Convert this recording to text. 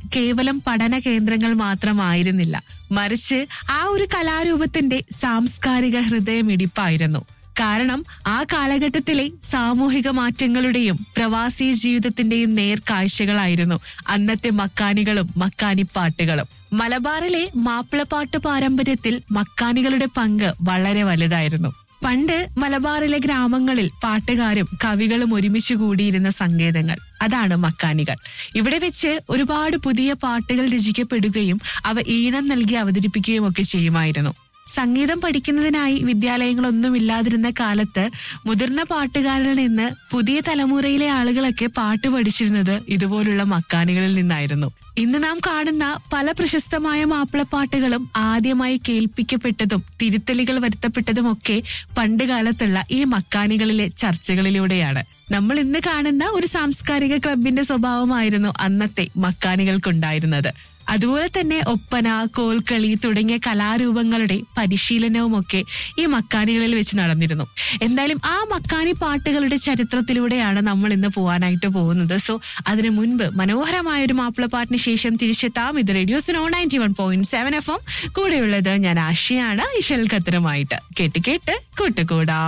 കേവലം പഠന കേന്ദ്രങ്ങൾ മാത്രമായിരുന്നില്ല മറിച്ച് ആ ഒരു കലാരൂപത്തിന്റെ സാംസ്കാരിക ഹൃദയമിടിപ്പായിരുന്നു കാരണം ആ കാലഘട്ടത്തിലെ സാമൂഹിക മാറ്റങ്ങളുടെയും പ്രവാസി ജീവിതത്തിന്റെയും നേർക്കാഴ്ചകളായിരുന്നു അന്നത്തെ മക്കാനികളും മക്കാനിപ്പാട്ടുകളും മലബാറിലെ മാപ്പിളപ്പാട്ട് പാരമ്പര്യത്തിൽ മക്കാനികളുടെ പങ്ക് വളരെ വലുതായിരുന്നു പണ്ട് മലബാറിലെ ഗ്രാമങ്ങളിൽ പാട്ടുകാരും കവികളും ഒരുമിച്ച് കൂടിയിരുന്ന സങ്കേതങ്ങൾ അതാണ് മക്കാനികൾ ഇവിടെ വെച്ച് ഒരുപാട് പുതിയ പാട്ടുകൾ രചിക്കപ്പെടുകയും അവ ഈണം നൽകി അവതരിപ്പിക്കുകയും ഒക്കെ ചെയ്യുമായിരുന്നു സംഗീതം പഠിക്കുന്നതിനായി വിദ്യാലയങ്ങളൊന്നും ഇല്ലാതിരുന്ന കാലത്ത് മുതിർന്ന പാട്ടുകാരിൽ നിന്ന് പുതിയ തലമുറയിലെ ആളുകളൊക്കെ പാട്ട് പഠിച്ചിരുന്നത് ഇതുപോലുള്ള മക്കാനികളിൽ നിന്നായിരുന്നു ഇന്ന് നാം കാണുന്ന പല പ്രശസ്തമായ മാപ്പിളപ്പാട്ടുകളും ആദ്യമായി കേൾപ്പിക്കപ്പെട്ടതും തിരുത്തലുകൾ വരുത്തപ്പെട്ടതും ഒക്കെ പണ്ട് കാലത്തുള്ള ഈ മക്കാനികളിലെ ചർച്ചകളിലൂടെയാണ് നമ്മൾ ഇന്ന് കാണുന്ന ഒരു സാംസ്കാരിക ക്ലബിന്റെ സ്വഭാവമായിരുന്നു അന്നത്തെ മക്കാനികൾക്കുണ്ടായിരുന്നത് അതുപോലെ തന്നെ ഒപ്പന കോൽക്കളി തുടങ്ങിയ കലാരൂപങ്ങളുടെ പരിശീലനവുമൊക്കെ ഈ മക്കാനികളിൽ വെച്ച് നടന്നിരുന്നു എന്തായാലും ആ മക്കാനി പാട്ടുകളുടെ ചരിത്രത്തിലൂടെയാണ് നമ്മൾ ഇന്ന് പോവാനായിട്ട് പോകുന്നത് സോ അതിനു മുൻപ് മനോഹരമായ ഒരു മാപ്പിളപ്പാട്ടിന് ശേഷം തിരിച്ചെത്താം ഇത് radio Suno ninety one point seven F M കൂടെയുള്ളത് ഞാൻ ആശയാണ് ഇഷൽ ഖത്തറുമായിട്ട് കേട്ട് കേട്ട് കൂട്ടുകൂടാം